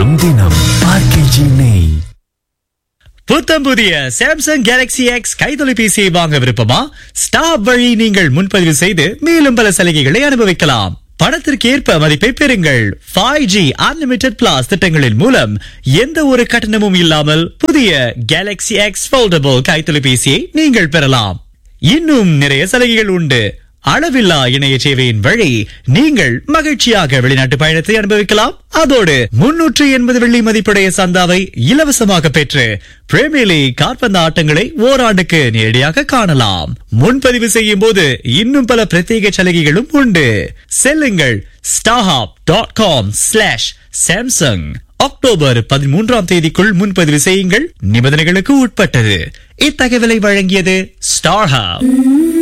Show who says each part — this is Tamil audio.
Speaker 1: வளரும் தினம் ஆர்கேஜி நெய்
Speaker 2: புத்தம் புதிய சாம்சங் கேலக்ஸி எக்ஸ் கைத்தொலைபேசியை வாங்க விருப்பமா ஸ்டாப் வழி நீங்கள் முன்பதிவு செய்து மேலும் பல சலுகைகளை அனுபவிக்கலாம் பணத்திற்கு ஏற்ப மதிப்பை பெறுங்கள் ஃபைவ் ஜி அன்லிமிடெட் பிளாஸ் திட்டங்களின் மூலம் எந்த ஒரு கட்டணமும் இல்லாமல் புதிய கேலக்ஸி எக்ஸ் போல்டபிள் கைத்தொலைபேசியை நீங்கள் பெறலாம் இன்னும் நிறைய சலுகைகள் உண்டு அளவில்லா இணைய சேவையின் வழி நீங்கள் மகிழ்ச்சியாக வெளிநாட்டு பயணத்தை அனுபவிக்கலாம் அதோடு முன்னூற்று எண்பது வெள்ளி மதிப்புடைய சந்தாவை இலவசமாக பெற்று பிரேமியர் லீக் காற்பந்து ஆட்டங்களை ஓராண்டுக்கு நேரடியாக காணலாம் முன்பதிவு செய்யும் போது இன்னும் பல பிரத்யேக சலுகைகளும் உண்டு செல்லுங்கள் ஸ்டாஹாப் dot com slash Samsung October பதிமூன்றாம் தேதிக்குள் முன்பதிவு செய்யுங்கள் நிபந்தனைகளுக்கு உட்பட்டது இத்தகவலை வழங்கியது ஸ்டார்ஹாப்